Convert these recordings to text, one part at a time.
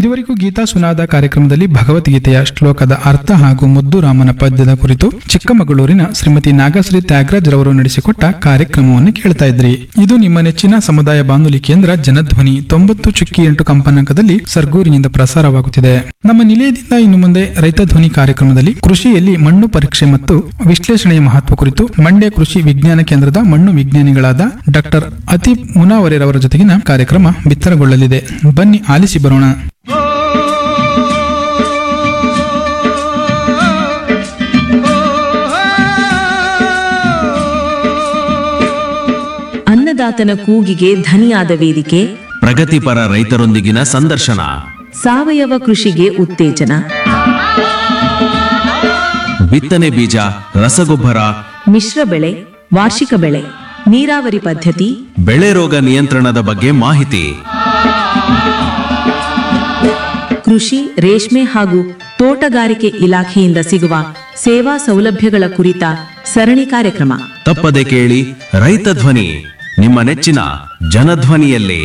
ಇದುವರೆಗೂ ಗೀತಾ ಸುನಾದ ಕಾರ್ಯಕ್ರಮದಲ್ಲಿ ಭಗವದ್ಗೀತೆಯ ಶ್ಲೋಕದ ಅರ್ಥ ಹಾಗೂ ಮುದ್ದುರಾಮನ ಪದ್ಯದ ಕುರಿತು ಚಿಕ್ಕಮಗಳೂರಿನ ಶ್ರೀಮತಿ ನಾಗಶ್ರೀ ತ್ಯಾಗರಾಜ್ ರವರು ನಡೆಸಿಕೊಟ್ಟ ಕಾರ್ಯಕ್ರಮವನ್ನು ಕೇಳ್ತಾ ಇದ್ರಿ ಇದು ನಿಮ್ಮ ನೆಚ್ಚಿನ ಸಮುದಾಯ ಬಾನುಲಿ ಕೇಂದ್ರ ಜನಧ್ವನಿ ತೊಂಬತ್ತು ಚುಕ್ಕಿ ಎಂಟು ಕಂಪನಾಂಕದಲ್ಲಿ ಸರ್ಗೂರಿನಿಂದ ಪ್ರಸಾರವಾಗುತ್ತಿದೆ ನಮ್ಮ ನಿಲಯದಿಂದ ಇನ್ನು ಮುಂದೆ ರೈತ ಧ್ವನಿ ಕಾರ್ಯಕ್ರಮದಲ್ಲಿ ಕೃಷಿಯಲ್ಲಿ ಮಣ್ಣು ಪರೀಕ್ಷೆ ಮತ್ತು ವಿಶ್ಲೇಷಣೆಯ ಮಹತ್ವ ಕುರಿತು ಮಂಡ್ಯ ಕೃಷಿ ವಿಜ್ಞಾನ ಕೇಂದ್ರದ ಮಣ್ಣು ವಿಜ್ಞಾನಿಗಳಾದ ಡಾಕ್ಟರ್ ಅತೀಪ್ ಮುನಾವರೆರವರ ಜೊತೆಗಿನ ಕಾರ್ಯಕ್ರಮ ಬಿತ್ತರಗೊಳ್ಳಲಿದೆ ಬನ್ನಿ ಆಲಿಸಿ ಬರೋಣ ಅನ್ನದಾತನ ಕೂಗಿಗೆ ಧನಿಯಾದ ವೇದಿಕೆ ಪ್ರಗತಿಪರ ರೈತರೊಂದಿಗಿನ ಸಂದರ್ಶನ ಸಾವಯವ ಕೃಷಿಗೆ ಉತ್ತೇಜನ ಬಿತ್ತನೆ ಬೀಜ ರಸಗೊಬ್ಬರ ಮಿಶ್ರ ಬೆಳೆ ವಾರ್ಷಿಕ ಬೆಳೆ ನೀರಾವರಿ ಪದ್ಧತಿ ಬೆಳೆ ರೋಗ ನಿಯಂತ್ರಣದ ಬಗ್ಗೆ ಮಾಹಿತಿ ಕೃಷಿ ರೇಷ್ಮೆ ಹಾಗೂ ತೋಟಗಾರಿಕೆ ಇಲಾಖೆಯಿಂದ ಸಿಗುವ ಸೇವಾ ಸೌಲಭ್ಯಗಳ ಕುರಿತ ಸರಣಿ ಕಾರ್ಯಕ್ರಮ ತಪ್ಪದೆ ಕೇಳಿ ರೈತ ಧ್ವನಿ ನಿಮ್ಮ ನೆಚ್ಚಿನ ಜನಧ್ವನಿಯಲ್ಲಿ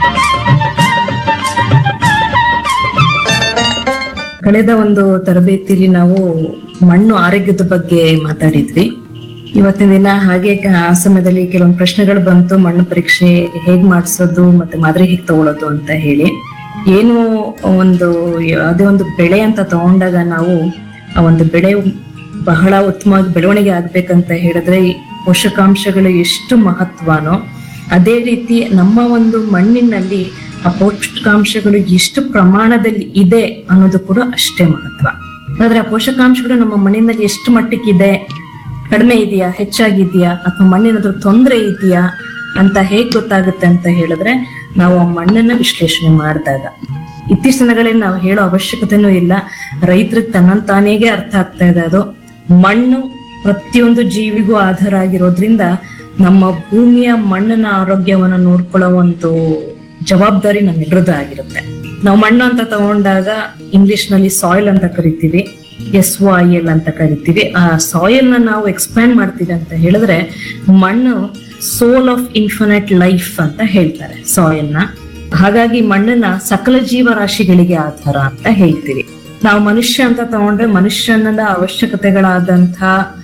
ಕಳೆದ ಒಂದು ತರಬೇತಿಲಿ ನಾವು ಮಣ್ಣು ಆರೋಗ್ಯದ ಬಗ್ಗೆ ಮಾತಾಡಿದ್ವಿ ಇವತ್ತಿನ ದಿನ ಹಾಗೆ ಕ- ಆ ಸಮಯದಲ್ಲಿ ಕೆಲವೊಂದು ಪ್ರಶ್ನೆಗಳು ಬಂತು ಮಣ್ಣು ಪರೀಕ್ಷೆ ಹೇಗ್ ಮಾಡಿಸೋದು ಮತ್ತೆ ಮಾದರಿ ಹೇಗ್ ತಗೊಳ್ಳೋದು ಅಂತ ಹೇಳಿ ಏನು ಒಂದು ಯಾವುದೇ ಒಂದು ಬೆಳೆ ಅಂತ ತಗೊಂಡಾಗ ನಾವು ಆ ಒಂದು ಬೆಳೆ ಬಹಳ ಉತ್ತಮವಾಗಿ ಬೆಳವಣಿಗೆ ಆಗ್ಬೇಕಂತ ಹೇಳಿದ್ರೆ ಈ ಪೋಷಕಾಂಶಗಳು ಎಷ್ಟು ಮಹತ್ವನೋ ಅದೇ ರೀತಿ ನಮ್ಮ ಒಂದು ಮಣ್ಣಿನಲ್ಲಿ ಆ ಪೋಷಕಾಂಶಗಳು ಎಷ್ಟು ಪ್ರಮಾಣದಲ್ಲಿ ಇದೆ ಅನ್ನೋದು ಕೂಡ ಅಷ್ಟೇ ಮಹತ್ವ ಆದ್ರೆ ಆ ಪೋಷಕಾಂಶಗಳು ನಮ್ಮ ಮಣ್ಣಿನಲ್ಲಿ ಎಷ್ಟು ಮಟ್ಟಕ್ಕಿದೆ ಕಡಿಮೆ ಇದೆಯಾ ಹೆಚ್ಚಾಗಿದೆಯಾ ಅಥವಾ ಮಣ್ಣಿನದ್ರ ತೊಂದರೆ ಇದೆಯಾ ಅಂತ ಹೇಗ್ ಗೊತ್ತಾಗುತ್ತೆ ಅಂತ ಹೇಳಿದ್ರೆ ನಾವು ಆ ಮಣ್ಣನ್ನ ವಿಶ್ಲೇಷಣೆ ಮಾಡಿದಾಗ ಇತ್ತೀಚಿನ ದಿನಗಳಲ್ಲಿ ನಾವು ಹೇಳೋ ಅವಶ್ಯಕತೆನೂ ಇಲ್ಲ ರೈತರಿಗೆ ತನ್ನಂತಾನೇಗೆ ಅರ್ಥ ಆಗ್ತಾ ಇದೆ ಅದು ಮಣ್ಣು ಪ್ರತಿಯೊಂದು ಜೀವಿಗೂ ಆಧಾರ ಆಗಿರೋದ್ರಿಂದ ನಮ್ಮ ಭೂಮಿಯ ಮಣ್ಣಿನ ಆರೋಗ್ಯವನ್ನ ನೋಡ್ಕೊಳ್ಳೋ ಒಂದು ಜವಾಬ್ದಾರಿ ನಮ್ಮೆಲ್ಲರದ್ದು ಆಗಿರುತ್ತೆ ನಾವು ಮಣ್ಣು ಅಂತ ತಗೊಂಡಾಗ ಇಂಗ್ಲಿಷ್ ನಲ್ಲಿ ಸಾಯಿಲ್ ಅಂತ ಕರಿತೀವಿ ಎಸ್ ಒ ಐ ಎಲ್ ಅಂತ ಕರಿತೀವಿ ಆ ಸಾಯಿಲ್ ನ ನಾವು ಎಕ್ಸ್ಪ್ಯಾಂಡ್ ಮಾಡ್ತೀವಿ ಅಂತ ಹೇಳಿದ್ರೆ ಮಣ್ಣು ಸೋಲ್ ಆಫ್ ಇನ್ಫಿನೈಟ್ ಲೈಫ್ ಅಂತ ಹೇಳ್ತಾರೆ ಸಾಯಿಲ್ ನ ಹಾಗಾಗಿ ಮಣ್ಣನ್ನ ಸಕಲ ಜೀವರಾಶಿಗಳಿಗೆ ಆಧಾರ ಅಂತ ಹೇಳ್ತೀವಿ ನಾವು ಮನುಷ್ಯ ಅಂತ ತಗೊಂಡ್ರೆ ಮನುಷ್ಯನ ಅವಶ್ಯಕತೆಗಳಾದಂಥ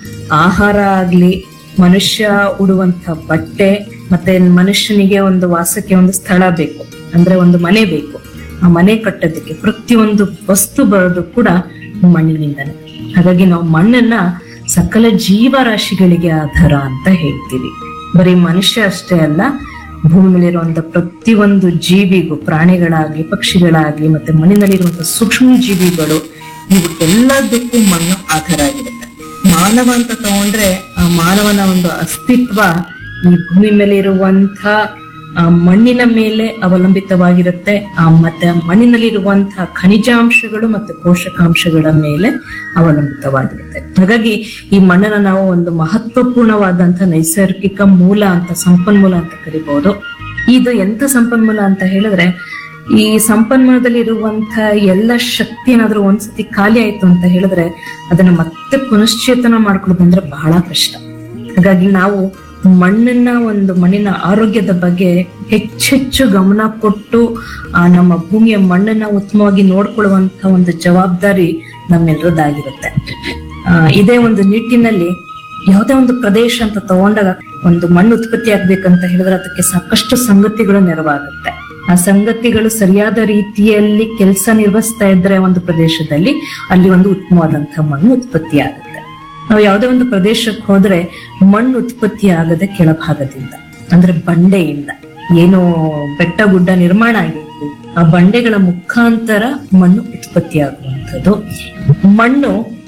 ಆಹಾರ ಆಗ್ಲಿ ಮನುಷ್ಯ ಉಡುವಂತ ಬಟ್ಟೆ ಮತ್ತೆ ಮನುಷ್ಯನಿಗೆ ಒಂದು ವಾಸಕ್ಕೆ ಒಂದು ಸ್ಥಳ ಬೇಕು ಅಂದ್ರೆ ಒಂದು ಮನೆ ಬೇಕು ಆ ಮನೆ ಕಟ್ಟೋದಕ್ಕೆ ಪ್ರತಿಯೊಂದು ವಸ್ತು ಬರೋದು ಕೂಡ ಮಣ್ಣಿನಿಂದನೇ ಹಾಗಾಗಿ ನಾವು ಮಣ್ಣನ್ನ ಸಕಲ ಜೀವರಾಶಿಗಳಿಗೆ ಆಧಾರ ಅಂತ ಹೇಳ್ತೀವಿ ಬರೀ ಮನುಷ್ಯ ಅಷ್ಟೇ ಅಲ್ಲ ಭೂಮಿ ಮೇಲಿರುವಂತ ಪ್ರತಿಯೊಂದು ಜೀವಿಗೂ ಪ್ರಾಣಿಗಳಾಗ್ಲಿ ಪಕ್ಷಿಗಳಾಗ್ಲಿ ಮತ್ತೆ ಮಣ್ಣಿನಲ್ಲಿರುವಂತ ಸೂಕ್ಷ್ಮ ಜೀವಿಗಳು ಇವು ಎಲ್ಲದಕ್ಕೂ ಮಣ್ಣು ಆಧಾರ ಆಗಿರುತ್ತೆ ಮಾನವ ಅಂತ ತಗೊಂಡ್ರೆ ಆ ಮಾನವನ ಒಂದು ಅಸ್ತಿತ್ವ ಈ ಭೂಮಿ ಮೇಲೆ ಇರುವಂತ ಆ ಮಣ್ಣಿನ ಮೇಲೆ ಅವಲಂಬಿತವಾಗಿರುತ್ತೆ ಆ ಮತ್ತೆ ಆ ಮಣ್ಣಿನಲ್ಲಿರುವಂತಹ ಖನಿಜಾಂಶಗಳು ಮತ್ತೆ ಪೋಷಕಾಂಶಗಳ ಮೇಲೆ ಅವಲಂಬಿತವಾಗಿರುತ್ತೆ ಹಾಗಾಗಿ ಈ ಮಣ್ಣನ್ನ ನಾವು ಒಂದು ಮಹತ್ವಪೂರ್ಣವಾದಂತಹ ನೈಸರ್ಗಿಕ ಮೂಲ ಅಂತ ಸಂಪನ್ಮೂಲ ಅಂತ ಕರಿಬಹುದು ಇದು ಎಂತ ಸಂಪನ್ಮೂಲ ಅಂತ ಹೇಳಿದ್ರೆ ಈ ಸಂಪನ್ಮೂಲದಲ್ಲಿ ಇರುವಂತ ಎಲ್ಲ ಶಕ್ತಿ ಏನಾದ್ರೂ ಒಂದ್ಸತಿ ಖಾಲಿ ಆಯ್ತು ಅಂತ ಹೇಳಿದ್ರೆ ಅದನ್ನ ಮತ್ತೆ ಪುನಶ್ಚೇತನ ಮಾಡ್ಕೊಳ್ಳೋದಂದ್ರೆ ಬಹಳ ಕಷ್ಟ ಹಾಗಾಗಿ ನಾವು ಮಣ್ಣನ್ನ ಒಂದು ಮಣ್ಣಿನ ಆರೋಗ್ಯದ ಬಗ್ಗೆ ಹೆಚ್ಚೆಚ್ಚು ಗಮನ ಕೊಟ್ಟು ಆ ನಮ್ಮ ಭೂಮಿಯ ಮಣ್ಣನ್ನ ಉತ್ತಮವಾಗಿ ನೋಡ್ಕೊಳ್ಳುವಂತ ಒಂದು ಜವಾಬ್ದಾರಿ ನಮ್ಮೆಲ್ಲರದಾಗಿರುತ್ತೆ ಆ, ಇದೇ ಒಂದು ನಿಟ್ಟಿನಲ್ಲಿ ಯಾವುದೇ ಒಂದು ಪ್ರದೇಶ ಅಂತ ತಗೊಂಡಾಗ ಒಂದು ಮಣ್ಣು ಉತ್ಪತ್ತಿ ಆಗ್ಬೇಕಂತ ಹೇಳಿದ್ರೆ ಅದಕ್ಕೆ ಸಾಕಷ್ಟು ಸಂಗತಿಗಳು ನೆರವಾಗುತ್ತೆ ಆ ಸಂಗತಿಗಳು ಸರಿಯಾದ ರೀತಿಯಲ್ಲಿ ಕೆಲಸ ನಿರ್ವಹಿಸ್ತಾ ಇದ್ರೆ ಒಂದು ಪ್ರದೇಶದಲ್ಲಿ ಅಲ್ಲಿ ಒಂದು ಉತ್ತಮವಾದಂತಹ ಮಣ್ಣು ಉತ್ಪತ್ತಿ ಆಗುತ್ತೆ ನಾವು ಯಾವುದೇ ಒಂದು ಪ್ರದೇಶಕ್ಕೆ ಹೋದ್ರೆ ಮಣ್ಣು ಉತ್ಪತ್ತಿ ಆಗದೆ ಕೆಳಭಾಗದಿಂದ ಅಂದ್ರೆ ಬಂಡೆಯಿಂದ ಏನು ಬೆಟ್ಟ ಗುಡ್ಡ ನಿರ್ಮಾಣ ಆಗಿರ್ಲಿ ಆ ಬಂಡೆಗಳ ಮುಖಾಂತರ ಮಣ್ಣು ಉತ್ಪತ್ತಿ ಆಗುವಂಥದ್ದು ಮಣ್ಣು